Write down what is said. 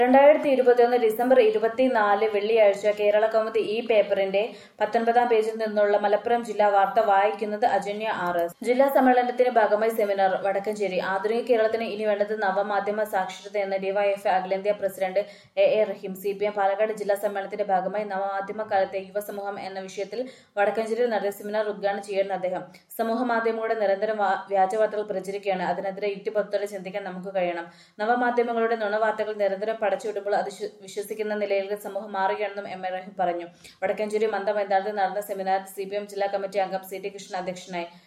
രണ്ടായിരത്തി ഇരുപത്തിയൊന്ന് ഡിസംബർ ഇരുപത്തിനാല് വെള്ളിയാഴ്ച കേരള കൗമുദി ഈ പേപ്പറിന്റെ പത്തൊൻപതാം പേജിൽ നിന്നുള്ള മലപ്പുറം ജില്ലാ വാർത്ത വായിക്കുന്നത് അജന്യ ആർ എസ് ജില്ലാ സമ്മേളനത്തിന്റെ ഭാഗമായി സെമിനാർ വടക്കഞ്ചേരി ആധുനിക കേരളത്തിന് ഇനി വേണ്ടത് നവമാധ്യമ സാക്ഷരത എന്ന ഡിവൈഎഫ് അഖിലേന്ത്യാ president A A Rahim C P M Palakkad ജില്ലാ സമ്മേളനത്തിന്റെ ഭാഗമായി നവമാധ്യമ കാലത്തെ യുവസമൂഹം എന്ന വിഷയത്തിൽ വടക്കഞ്ചേരിയിൽ നടത്തിയ സെമിനാർ ഉദ്ഘാടനം ചെയ്യുന്ന അദ്ദേഹം സമൂഹ മാധ്യമങ്ങളുടെ നിരന്തരം വാ- വ്യാജവാർത്തകൾ പ്രചരിക്കുകയാണ് അതിനെതിരെ യുക്തിബോധത്തോടെ ചിന്തിക്കാൻ നമുക്ക് കഴിയണം നവമാധ്യമങ്ങളുടെ നുണവാർത്തകൾ നിരന്തരം പടച്ചുവിടുമ്പോൾ അത് വിശ്വ- വിശ്വസിക്കുന്ന നിലയിൽ സമൂഹം മാറുകയാണെന്നും എം എ റഹീം പറഞ്ഞു വടക്കഞ്ചേരി മന്ദ മൈതാനത്ത് നടന്ന സെമിനാർ സി പി എം ജില്ലാ കമ്മിറ്റി അംഗം സി ടി കൃഷ്ണൻ അധ്യക്ഷനായി